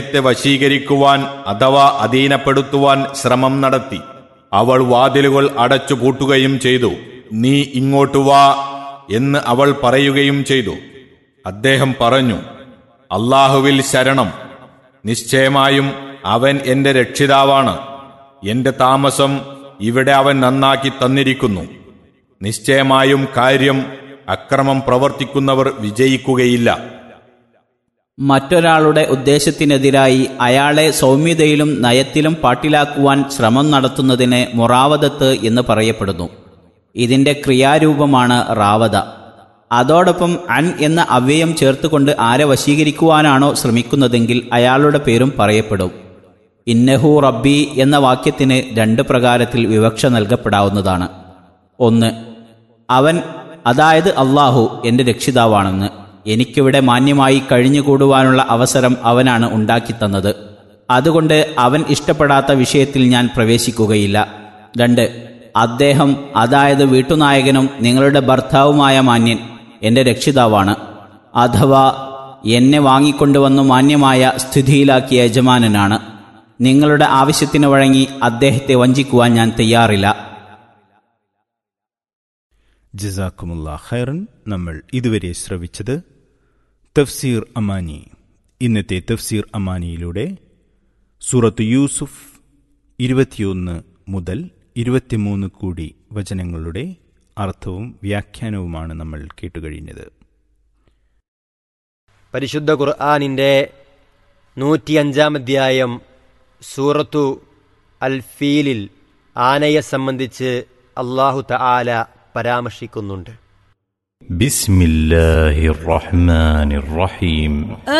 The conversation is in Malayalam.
അദ്ദേഹത്തെ വശീകരിക്കുവാൻ അഥവാ അധീനപ്പെടുത്തുവാൻ ശ്രമം നടത്തി അവൾ വാതിലുകൾ അടച്ചു പൂട്ടുകയും ചെയ്തു നീ ഇങ്ങോട്ട് വാ എന്ന് അവൾ പറയുകയും ചെയ്തു അദ്ദേഹം പറഞ്ഞു അള്ളാഹുവിൽ ശരണം നിശ്ചയമായും അവൻ എന്റെ രക്ഷിതാവാണ് എന്റെ താമസം ഇവിടെ അവൻ നന്നാക്കി തന്നിരിക്കുന്നു നിശ്ചയമായും കാര്യം അക്രമം പ്രവർത്തിക്കുന്നവർ വിജയിക്കുകയില്ല മറ്റൊരാളുടെ ഉദ്ദേശത്തിനെതിരായി അയാളെ സൗമ്യതയിലും നയത്തിലും പാട്ടിലാക്കുവാൻ ശ്രമം നടത്തുന്നതിന് മുറാവതത്ത് എന്ന് പറയപ്പെടുന്നു ഇതിന്റെ ക്രിയാരൂപമാണ് റാവത അതോടൊപ്പം അൻ എന്ന അവ്യയം ചേർത്തുകൊണ്ട് ആരെ വശീകരിക്കുവാനാണോ ശ്രമിക്കുന്നതെങ്കിൽ അയാളുടെ പേരും പറയപ്പെടും ഇന്നഹു റബ്ബി എന്ന വാക്യത്തിന് രണ്ട് പ്രകാരത്തിൽ വിവക്ഷ നൽകപ്പെടാവുന്നതാണ് ഒന്ന് അവൻ അതായത് അള്ളാഹു എൻ്റെ രക്ഷിതാവാണെന്ന് എനിക്കിവിടെ മാന്യമായി കഴിഞ്ഞുകൂടുവാനുള്ള അവസരം അവനാണ് ഉണ്ടാക്കിത്തന്നത് അതുകൊണ്ട് അവൻ ഇഷ്ടപ്പെടാത്ത വിഷയത്തിൽ ഞാൻ പ്രവേശിക്കുകയില്ല രണ്ട് അദ്ദേഹം അതായത് വീട്ടുനായകനും നിങ്ങളുടെ ഭർത്താവുമായ മാന്യൻ എൻ്റെ രക്ഷിതാവാണ് അഥവാ എന്നെ വാങ്ങിക്കൊണ്ടുവന്നു മാന്യമായ സ്ഥിതിയിലാക്കിയ യജമാനനാണ് നിങ്ങളുടെ ആവശ്യത്തിന് വഴങ്ങി അദ്ദേഹത്തെ വഞ്ചിക്കുവാൻ ഞാൻ തയ്യാറില്ല ജസാക്കുമുള്ള ഖൈറൻ നമ്മൾ ഇതുവരെ ശ്രവിച്ചത് തഫ്സീർ അമാനി ഇന്നത്തെ തഫ്സീർ അമാനിയിലൂടെ സൂറത്ത് യൂസുഫ് ഇരുപത്തിയൊന്ന് മുതൽ ഇരുപത്തിമൂന്ന് കൂടി വചനങ്ങളുടെ അർത്ഥവും വ്യാഖ്യാനവുമാണ് നമ്മൾ കേട്ടുകഴിഞ്ഞത് പരിശുദ്ധ ഖുർആാനിൻ്റെ നൂറ്റിയഞ്ചാം അധ്യായം സൂറത്തു അൽ ഫീലിൽ ആനയെ സംബന്ധിച്ച് അള്ളാഹു തആല പരാമർശിക്കുന്നുണ്ട് بسم الله الرحمن الرحيم